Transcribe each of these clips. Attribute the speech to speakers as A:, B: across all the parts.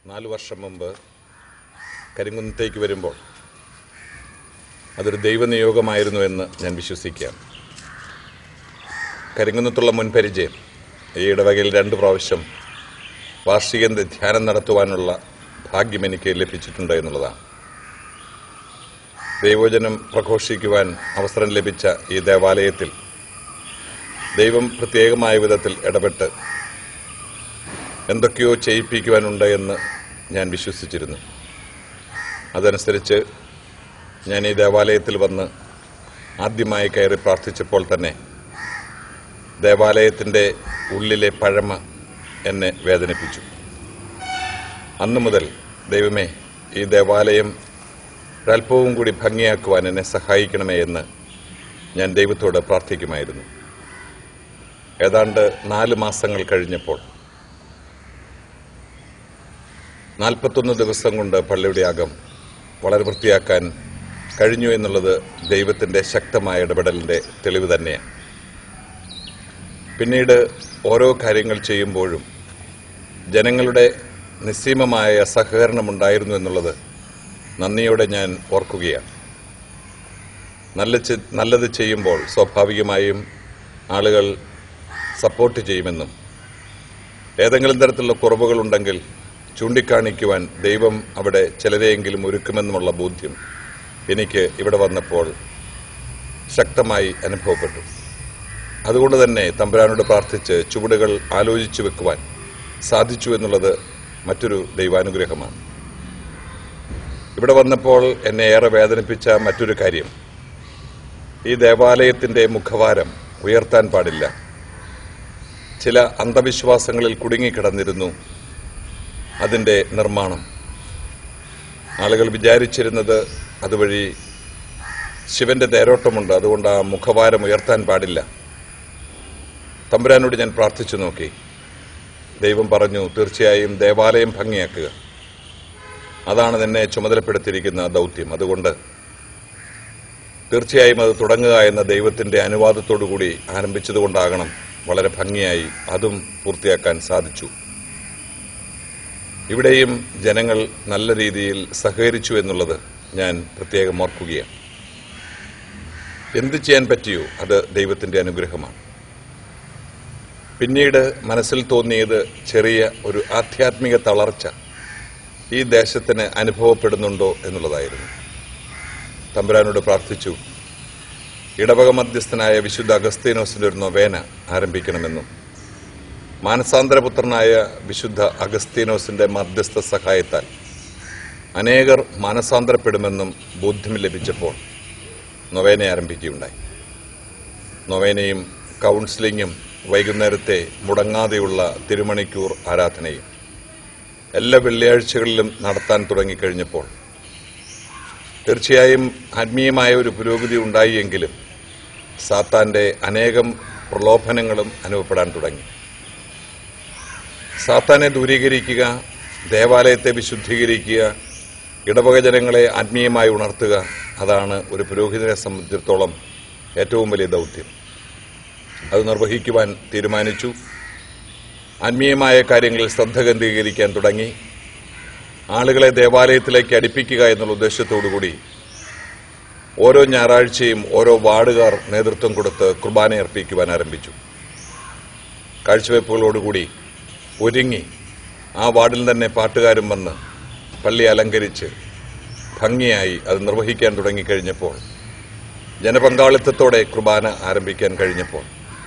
A: നാല് വർഷം മുമ്പ് കരിങ്കുന്നത്തേക്ക് വരുമ്പോൾ അതൊരു ദൈവനിയോഗമായിരുന്നു എന്ന് ഞാൻ വിശ്വസിക്കാം കരിങ്കുന്നത്തുള്ള മുൻപരിചയം ഈ ഇടവകയിൽ രണ്ട് പ്രാവശ്യം വാർഷിക ധ്യാനം നടത്തുവാനുള്ള ഭാഗ്യം എനിക്ക് ലഭിച്ചിട്ടുണ്ട് എന്നുള്ളതാണ് ദൈവജനം പ്രഘോഷിക്കുവാൻ അവസരം ലഭിച്ച ഈ ദേവാലയത്തിൽ ദൈവം പ്രത്യേകമായ വിധത്തിൽ ഇടപെട്ട് എന്തൊക്കെയോ ചെയ്യിപ്പിക്കുവാനുണ്ട് എന്ന് ഞാൻ വിശ്വസിച്ചിരുന്നു അതനുസരിച്ച് ഞാൻ ഈ ദേവാലയത്തിൽ വന്ന് ആദ്യമായി കയറി പ്രാർത്ഥിച്ചപ്പോൾ തന്നെ ദേവാലയത്തിൻ്റെ ഉള്ളിലെ പഴമ എന്നെ വേദനിപ്പിച്ചു അന്നു മുതൽ ദൈവമേ ഈ ദേവാലയം ഒരല്പവും കൂടി ഭംഗിയാക്കുവാൻ എന്നെ സഹായിക്കണമേ എന്ന് ഞാൻ ദൈവത്തോട് പ്രാർത്ഥിക്കുമായിരുന്നു ഏതാണ്ട് നാല് മാസങ്ങൾ കഴിഞ്ഞപ്പോൾ നാൽപ്പത്തൊന്ന് ദിവസം കൊണ്ട് പള്ളിയുടെ അകം വളരെ വൃത്തിയാക്കാൻ കഴിഞ്ഞു എന്നുള്ളത് ദൈവത്തിൻ്റെ ശക്തമായ ഇടപെടലിൻ്റെ തെളിവ് തന്നെയാണ് പിന്നീട് ഓരോ കാര്യങ്ങൾ ചെയ്യുമ്പോഴും ജനങ്ങളുടെ നിസ്സീമമായ സഹകരണമുണ്ടായിരുന്നു എന്നുള്ളത് നന്ദിയോടെ ഞാൻ ഓർക്കുകയാണ് നല്ല ചെ- നല്ലത് ചെയ്യുമ്പോൾ സ്വാഭാവികമായും ആളുകൾ സപ്പോർട്ട് ചെയ്യുമെന്നും ഏതെങ്കിലും തരത്തിലുള്ള കുറവുകളുണ്ടെങ്കിൽ ചൂണ്ടിക്കാണിക്കുവാൻ ദൈവം അവിടെ ചിലരെയെങ്കിലും ഒരുക്കുമെന്നുമുള്ള ബോധ്യം എനിക്ക് ഇവിടെ വന്നപ്പോൾ ശക്തമായി അനുഭവപ്പെട്ടു അതുകൊണ്ട് തന്നെ തമ്പുരാനോട് പ്രാർത്ഥിച്ച് ചുവടുകൾ ആലോചിച്ചു വെക്കുവാൻ സാധിച്ചു എന്നുള്ളത് മറ്റൊരു ദൈവാനുഗ്രഹമാണ് ഇവിടെ വന്നപ്പോൾ എന്നെ ഏറെ വേദനിപ്പിച്ച മറ്റൊരു കാര്യം ഈ ദേവാലയത്തിന്റെ മുഖവാരം ഉയർത്താൻ പാടില്ല ചില അന്ധവിശ്വാസങ്ങളിൽ കുടുങ്ങിക്കിടന്നിരുന്നു അതിന്റെ നിർമ്മാണം ആളുകൾ വിചാരിച്ചിരുന്നത് അതുവഴി ശിവന്റെ തേരോട്ടമുണ്ട് അതുകൊണ്ട് ആ മുഖവാരം ഉയർത്താൻ പാടില്ല തമ്പുരാനോട് ഞാൻ പ്രാർത്ഥിച്ചു നോക്കി ദൈവം പറഞ്ഞു തീർച്ചയായും ദേവാലയം ഭംഗിയാക്കുക അതാണ് നിന്നെ ചുമതലപ്പെടുത്തിയിരിക്കുന്ന ദൗത്യം അതുകൊണ്ട് തീർച്ചയായും അത് തുടങ്ങുക എന്ന ദൈവത്തിന്റെ അനുവാദത്തോടുകൂടി ആരംഭിച്ചതുകൊണ്ടാകണം വളരെ ഭംഗിയായി അതും പൂർത്തിയാക്കാൻ സാധിച്ചു ഇവിടെയും ജനങ്ങൾ നല്ല രീതിയിൽ സഹകരിച്ചു എന്നുള്ളത് ഞാൻ പ്രത്യേകം ഓർക്കുകയാണ് എന്ത് ചെയ്യാൻ പറ്റിയോ അത് ദൈവത്തിന്റെ അനുഗ്രഹമാണ് പിന്നീട് മനസ്സിൽ തോന്നിയത് ചെറിയ ഒരു ആധ്യാത്മിക തളർച്ച ഈ ദേശത്തിന് അനുഭവപ്പെടുന്നുണ്ടോ എന്നുള്ളതായിരുന്നു തമ്പുരാനോട് പ്രാർത്ഥിച്ചു ഇടവക മധ്യസ്ഥനായ വിശുദ്ധ അഗസ്തീനോസിന്റെ ഒരു നൊവേന ആരംഭിക്കണമെന്നും മാനസാന്തരപുത്രനായ വിശുദ്ധ അഗസ്തീനോസിന്റെ മധ്യസ്ഥ സഹായത്താൽ അനേകർ മാനസാന്തരപ്പെടുമെന്നും ബോധ്യം ലഭിച്ചപ്പോൾ നൊവേന ആരംഭിക്കുകയുണ്ടായി നൊവേനയും കൗൺസിലിങ്ങും വൈകുന്നേരത്തെ മുടങ്ങാതെയുള്ള തിരുമണിക്കൂർ ആരാധനയും എല്ലാ വെള്ളിയാഴ്ചകളിലും നടത്താൻ തുടങ്ങിക്കഴിഞ്ഞപ്പോൾ തീർച്ചയായും ആത്മീയമായ ഒരു പുരോഗതി ഉണ്ടായിയെങ്കിലും സാത്താന്റെ അനേകം പ്രലോഭനങ്ങളും അനുഭവപ്പെടാൻ തുടങ്ങി സാത്താനെ ദൂരീകരിക്കുക ദേവാലയത്തെ വിശുദ്ധീകരിക്കുക ഇടവക ജനങ്ങളെ ആത്മീയമായി ഉണർത്തുക അതാണ് ഒരു പുരോഹിതനെ സംബന്ധിച്ചിടത്തോളം ഏറ്റവും വലിയ ദൗത്യം അത് നിർവഹിക്കുവാൻ തീരുമാനിച്ചു ആത്മീയമായ കാര്യങ്ങളിൽ ശ്രദ്ധ കേന്ദ്രീകരിക്കാൻ തുടങ്ങി ആളുകളെ ദേവാലയത്തിലേക്ക് അടുപ്പിക്കുക എന്നുള്ള ഉദ്ദേശത്തോടുകൂടി ഓരോ ഞായറാഴ്ചയും ഓരോ വാർഡുകാർ നേതൃത്വം കൊടുത്ത് കുർബാന അർപ്പിക്കുവാൻ ആരംഭിച്ചു കാഴ്ചവെപ്പുകളോടുകൂടി ഒരുങ്ങി ആ വാർഡിൽ തന്നെ പാട്ടുകാരും വന്ന് പള്ളി അലങ്കരിച്ച് ഭംഗിയായി അത് നിർവഹിക്കാൻ തുടങ്ങിക്കഴിഞ്ഞപ്പോൾ ജനപങ്കാളിത്തത്തോടെ കുർബാന ആരംഭിക്കാൻ കഴിഞ്ഞപ്പോൾ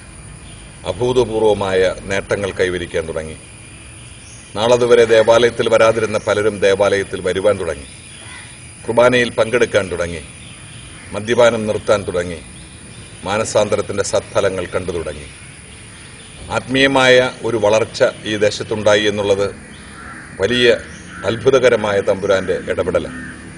A: അഭൂതപൂർവമായ നേട്ടങ്ങൾ കൈവരിക്കാൻ തുടങ്ങി നാളതുവരെ ദേവാലയത്തിൽ വരാതിരുന്ന പലരും ദേവാലയത്തിൽ വരുവാൻ തുടങ്ങി കുർബാനയിൽ പങ്കെടുക്കാൻ തുടങ്ങി മദ്യപാനം നിർത്താൻ തുടങ്ങി മാനസാന്തരത്തിന്റെ സത്ഫലങ്ങൾ കണ്ടു തുടങ്ങി ആത്മീയമായ ഒരു വളർച്ച ഈ ദേശത്തുണ്ടായി എന്നുള്ളത് വലിയ അത്ഭുതകരമായ തമ്പുരാന്റെ ഇടപെടലാണ്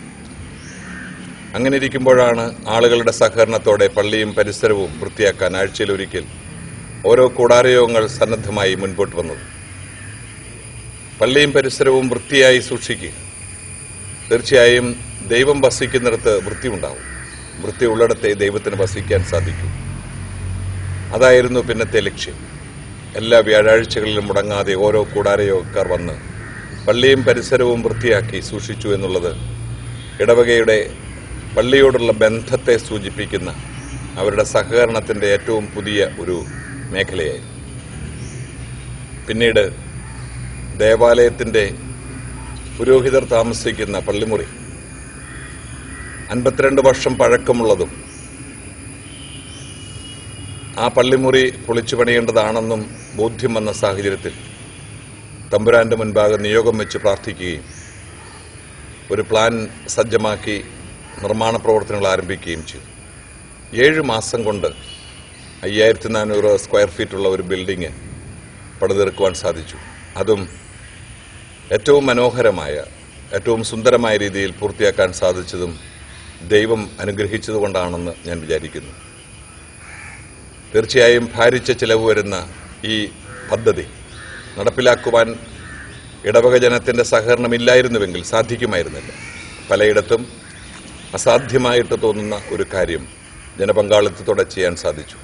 A: അങ്ങനെ ഇരിക്കുമ്പോഴാണ് ആളുകളുടെ സഹകരണത്തോടെ പള്ളിയും പരിസരവും വൃത്തിയാക്കാൻ ആഴ്ചയിലൊരിക്കൽ ഓരോ കൂടാരയോഗങ്ങൾ സന്നദ്ധമായി മുൻപോട്ട് വന്നത് പള്ളിയും പരിസരവും വൃത്തിയായി സൂക്ഷിക്കുക തീർച്ചയായും ദൈവം വസിക്കുന്നിടത്ത് വൃത്തി ഉണ്ടാവും വൃത്തി ഉള്ളിടത്തെ ദൈവത്തിന് വസിക്കാൻ സാധിക്കും അതായിരുന്നു പിന്നത്തെ ലക്ഷ്യം എല്ലാ വ്യാഴാഴ്ചകളിലും മുടങ്ങാതെ ഓരോ കൂടാരയോഗക്കാർ വന്ന് പള്ളിയും പരിസരവും വൃത്തിയാക്കി സൂക്ഷിച്ചു എന്നുള്ളത് ഇടവകയുടെ പള്ളിയോടുള്ള ബന്ധത്തെ സൂചിപ്പിക്കുന്ന അവരുടെ സഹകരണത്തിൻ്റെ ഏറ്റവും പുതിയ ഒരു മേഖലയായിരുന്നു പിന്നീട് ദേവാലയത്തിൻ്റെ പുരോഹിതർ താമസിക്കുന്ന പള്ളിമുറി അൻപത്തിരണ്ട് വർഷം പഴക്കമുള്ളതും ആ പള്ളിമുറി പൊളിച്ചു പണിയേണ്ടതാണെന്നും ബോധ്യം വന്ന സാഹചര്യത്തിൽ തമ്പുരാന്റെ മുൻപാകെ നിയോഗം വെച്ച് പ്രാർത്ഥിക്കുകയും ഒരു പ്ലാൻ സജ്ജമാക്കി നിർമ്മാണ പ്രവർത്തനങ്ങൾ ആരംഭിക്കുകയും ചെയ്തു ഏഴ് മാസം കൊണ്ട് അയ്യായിരത്തി നാനൂറ് സ്ക്വയർ ഫീറ്റുള്ള ഒരു ബിൽഡിംഗ് പണിതീർക്കുവാൻ സാധിച്ചു അതും ഏറ്റവും മനോഹരമായ ഏറ്റവും സുന്ദരമായ രീതിയിൽ പൂർത്തിയാക്കാൻ സാധിച്ചതും ദൈവം അനുഗ്രഹിച്ചതുകൊണ്ടാണെന്ന് ഞാൻ വിചാരിക്കുന്നു തീർച്ചയായും ഭാരിച്ച ചിലവ് വരുന്ന ഈ പദ്ധതി നടപ്പിലാക്കുവാൻ ഇടവക ജനത്തിന്റെ സഹകരണമില്ലായിരുന്നുവെങ്കിൽ സാധിക്കുമായിരുന്നില്ല പലയിടത്തും അസാധ്യമായിട്ട് തോന്നുന്ന ഒരു കാര്യം ജനപങ്കാളിത്തത്തോടെ ചെയ്യാൻ സാധിച്ചു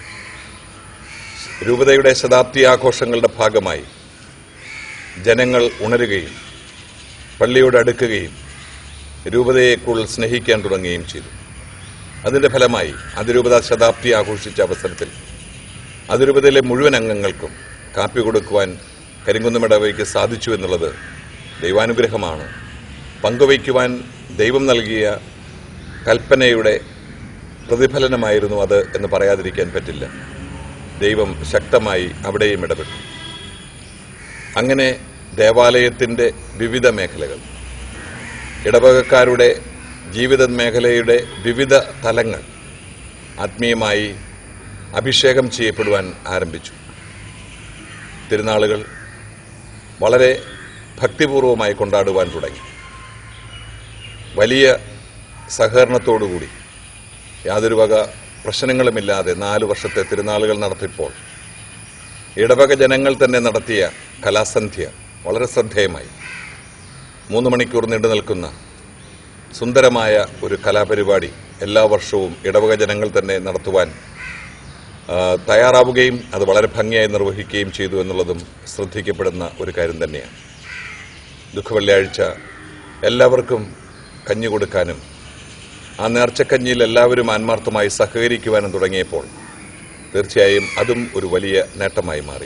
A: രൂപതയുടെ ശതാബ്ദി ആഘോഷങ്ങളുടെ ഭാഗമായി ജനങ്ങൾ ഉണരുകയും പള്ളിയോട് അടുക്കുകയും രൂപതയെ കൂടുതൽ സ്നേഹിക്കാൻ തുടങ്ങുകയും ചെയ്തു അതിന്റെ ഫലമായി അതിരൂപത ശതാബ്ദി ആഘോഷിച്ച അവസരത്തിൽ അതിരൂപതയിലെ മുഴുവൻ അംഗങ്ങൾക്കും കാപ്പി കൊടുക്കുവാൻ കരിങ്കുന്നമിടവയ്ക്ക് സാധിച്ചു എന്നുള്ളത് ദൈവാനുഗ്രഹമാണ് പങ്കുവയ്ക്കുവാൻ ദൈവം നൽകിയ കൽപ്പനയുടെ പ്രതിഫലനമായിരുന്നു അത് എന്ന് പറയാതിരിക്കാൻ പറ്റില്ല ദൈവം ശക്തമായി അവിടെയും ഇടപെട്ടു അങ്ങനെ ദേവാലയത്തിന്റെ വിവിധ മേഖലകൾ ഇടവകക്കാരുടെ ജീവിത മേഖലയുടെ വിവിധ തലങ്ങൾ ആത്മീയമായി അഭിഷേകം ചെയ്യപ്പെടുവാൻ ആരംഭിച്ചു തിരുനാളുകൾ വളരെ ഭക്തിപൂർവമായി കൊണ്ടാടുവാൻ തുടങ്ങി വലിയ സഹകരണത്തോടുകൂടി യാതൊരു വക പ്രശ്നങ്ങളുമില്ലാതെ നാല് വർഷത്തെ തിരുനാളുകൾ നടത്തിയപ്പോൾ ഇടവക ജനങ്ങൾ തന്നെ നടത്തിയ കലാസന്ധ്യ വളരെ ശ്രദ്ധേയമായി മൂന്ന് മണിക്കൂർ നീണ്ടു നിൽക്കുന്ന സുന്ദരമായ ഒരു കലാപരിപാടി എല്ലാ വർഷവും ഇടവക ജനങ്ങൾ തന്നെ നടത്തുവാൻ ആ, തയ്യാറാവുകയും അത് വളരെ ഭംഗിയായി നിർവഹിക്കുകയും ചെയ്തു എന്നുള്ളതും ശ്രദ്ധിക്കപ്പെടുന്ന ഒരു കാര്യം തന്നെയാണ് ദുഃഖവെള്ളിയാഴ്ച എല്ലാവർക്കും കഞ്ഞി കൊടുക്കാനും ആ നേർച്ചക്കഞ്ഞിയിൽ എല്ലാവരും ആത്മാർത്ഥമായി സഹകരിക്കുവാനും തുടങ്ങിയപ്പോൾ തീർച്ചയായും അതും ഒരു വലിയ നേട്ടമായി മാറി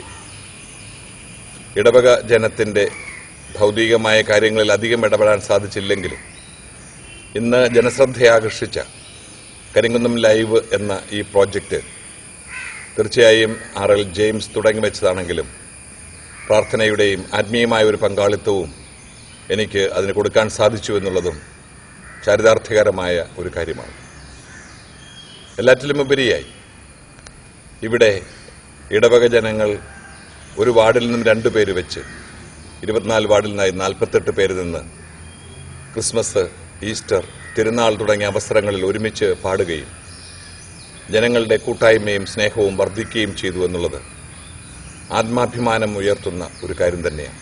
A: ഇടവക ജനത്തിന്റെ ഭൗതികമായ കാര്യങ്ങളിൽ അധികം ഇടപെടാൻ സാധിച്ചില്ലെങ്കിലും ഇന്ന് ജനശ്രദ്ധയാകർഷിച്ച കരിങ്കുന്നം ലൈവ് എന്ന ഈ പ്രോജക്റ്റ് തീർച്ചയായും ആർ എൽ ജെയിംസ് തുടങ്ങി വെച്ചതാണെങ്കിലും പ്രാർത്ഥനയുടെയും ആത്മീയമായ ഒരു പങ്കാളിത്തവും എനിക്ക് അതിന് കൊടുക്കാൻ സാധിച്ചു എന്നുള്ളതും ചരിതാർത്ഥകരമായ ഒരു കാര്യമാണ് എല്ലാറ്റിലും ഉപരിയായി ഇവിടെ ഇടവക ജനങ്ങൾ ഒരു വാർഡിൽ നിന്നും രണ്ടു പേര് വെച്ച് ഇരുപത്തിനാല് വാർഡിൽ നിന്നായി നാൽപ്പത്തെട്ട് പേര് നിന്ന് ക്രിസ്മസ് ഈസ്റ്റർ തിരുനാൾ തുടങ്ങിയ അവസരങ്ങളിൽ ഒരുമിച്ച് പാടുകയും ജനങ്ങളുടെ കൂട്ടായ്മയും സ്നേഹവും വർദ്ധിക്കുകയും ചെയ്തു എന്നുള്ളത് ആത്മാഭിമാനം ഉയർത്തുന്ന ഒരു കാര്യം തന്നെയാണ്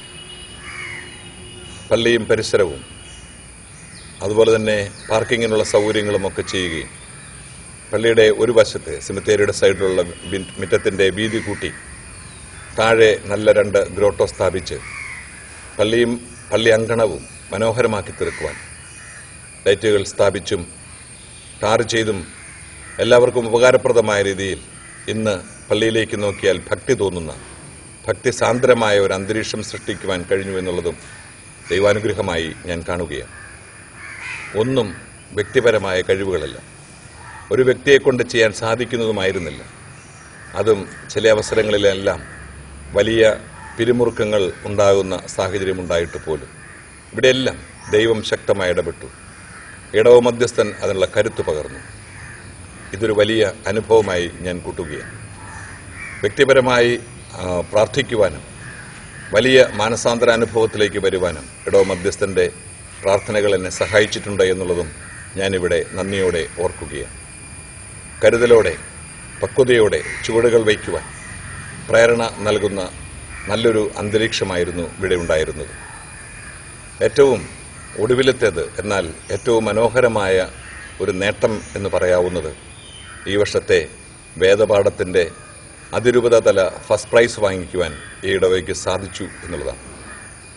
A: പള്ളിയും പരിസരവും അതുപോലെ തന്നെ പാർക്കിങ്ങിനുള്ള സൗകര്യങ്ങളും ഒക്കെ ചെയ്യുകയും പള്ളിയുടെ ഒരു വശത്ത് സിമിത്തേരിയുടെ സൈഡിലുള്ള ബി- മുറ്റത്തിന്റെ വീതി കൂട്ടി താഴെ നല്ല രണ്ട് ഗ്രോട്ടോ സ്ഥാപിച്ച് പള്ളിയും പള്ളി അങ്കണവും മനോഹരമാക്കി തീർക്കുവാൻ ലൈറ്റുകൾ സ്ഥാപിച്ചും ടാർ ചെയ്തും എല്ലാവർക്കും ഉപകാരപ്രദമായ രീതിയിൽ ഇന്ന് പള്ളിയിലേക്ക് നോക്കിയാൽ ഭക്തി തോന്നുന്ന ഭക്തി സാന്ദ്രമായ ഒരു അന്തരീക്ഷം സൃഷ്ടിക്കുവാൻ കഴിഞ്ഞു എന്നുള്ളതും ദൈവാനുഗ്രഹമായി ഞാൻ കാണുകയാണ് ഒന്നും വ്യക്തിപരമായ കഴിവുകളല്ല ഒരു വ്യക്തിയെ കൊണ്ട് ചെയ്യാൻ സാധിക്കുന്നതുമായിരുന്നില്ല അതും ചില അവസരങ്ങളിലെല്ലാം വലിയ പിരിമുറുക്കങ്ങൾ ഉണ്ടാകുന്ന സാഹചര്യമുണ്ടായിട്ട് പോലും ഇവിടെയെല്ലാം ദൈവം ശക്തമായി ഇടപെട്ടു ഇടവ മധ്യസ്ഥൻ അതിനുള്ള കരുത്ത് പകർന്നു ഇതൊരു വലിയ അനുഭവമായി ഞാൻ കൂട്ടുകയാണ് വ്യക്തിപരമായി ആ, പ്രാർത്ഥിക്കുവാനും വലിയ മാനസാന്തര അനുഭവത്തിലേക്ക് വരുവാനും ഇടവ മധ്യസ്ഥന്റെ പ്രാർത്ഥനകൾ എന്നെ സഹായിച്ചിട്ടുണ്ട് എന്നുള്ളതും ഞാനിവിടെ നന്ദിയോടെ ഓർക്കുകയാണ് കരുതലോടെ പക്വതയോടെ ചുവടുകൾ വയ്ക്കുവാൻ പ്രേരണ നൽകുന്ന നല്ലൊരു അന്തരീക്ഷമായിരുന്നു ഇവിടെ ഉണ്ടായിരുന്നത് ഏറ്റവും ഒടുവിലത്തേത് എന്നാൽ ഏറ്റവും മനോഹരമായ ഒരു നേട്ടം എന്ന് പറയാവുന്നത് ഈ വർഷത്തെ വേദപാഠത്തിന്റെ അതിരൂപത തല ഫസ്റ്റ് പ്രൈസ് വാങ്ങിക്കുവാൻ ഈ ഇടവയ്ക്ക് സാധിച്ചു എന്നുള്ളതാണ്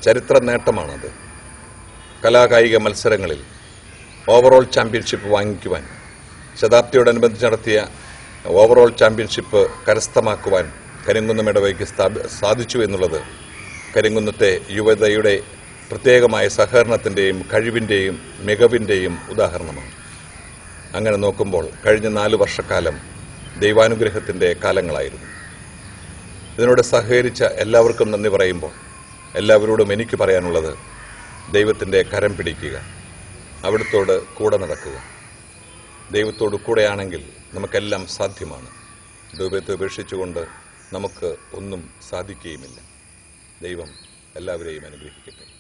A: ചരിത്ര നേട്ടമാണത് കലാകായിക മത്സരങ്ങളിൽ ഓവറോൾ ചാമ്പ്യൻഷിപ്പ് വാങ്ങിക്കുവാൻ ശതാബ്ദിയോടനുബന്ധിച്ച് നടത്തിയ ഓവറോൾ ചാമ്പ്യൻഷിപ്പ് കരസ്ഥമാക്കുവാൻ കരിങ്കുന്നം ഇടവയ്ക്ക് സ്ഥാപി- സാധിച്ചു എന്നുള്ളത് കരിങ്കുന്നത്തെ യുവതയുടെ പ്രത്യേകമായ സഹകരണത്തിൻ്റെയും കഴിവിൻ്റെയും മികവിൻ്റെയും ഉദാഹരണമാണ് അങ്ങനെ നോക്കുമ്പോൾ കഴിഞ്ഞ നാല് വർഷക്കാലം ദൈവാനുഗ്രഹത്തിൻ്റെ കാലങ്ങളായിരുന്നു ഇതിനോട് സഹകരിച്ച എല്ലാവർക്കും നന്ദി പറയുമ്പോൾ എല്ലാവരോടും എനിക്ക് പറയാനുള്ളത് ദൈവത്തിൻ്റെ കരം പിടിക്കുക അവിടുത്തോട് കൂടെ നടക്കുക ദൈവത്തോട് കൂടെയാണെങ്കിൽ നമുക്കെല്ലാം സാധ്യമാണ് ദൈവത്തെ ഉപേക്ഷിച്ചുകൊണ്ട് നമുക്ക് ഒന്നും സാധിക്കുകയുമില്ല ദൈവം എല്ലാവരെയും അനുഗ്രഹിക്കട്ടെ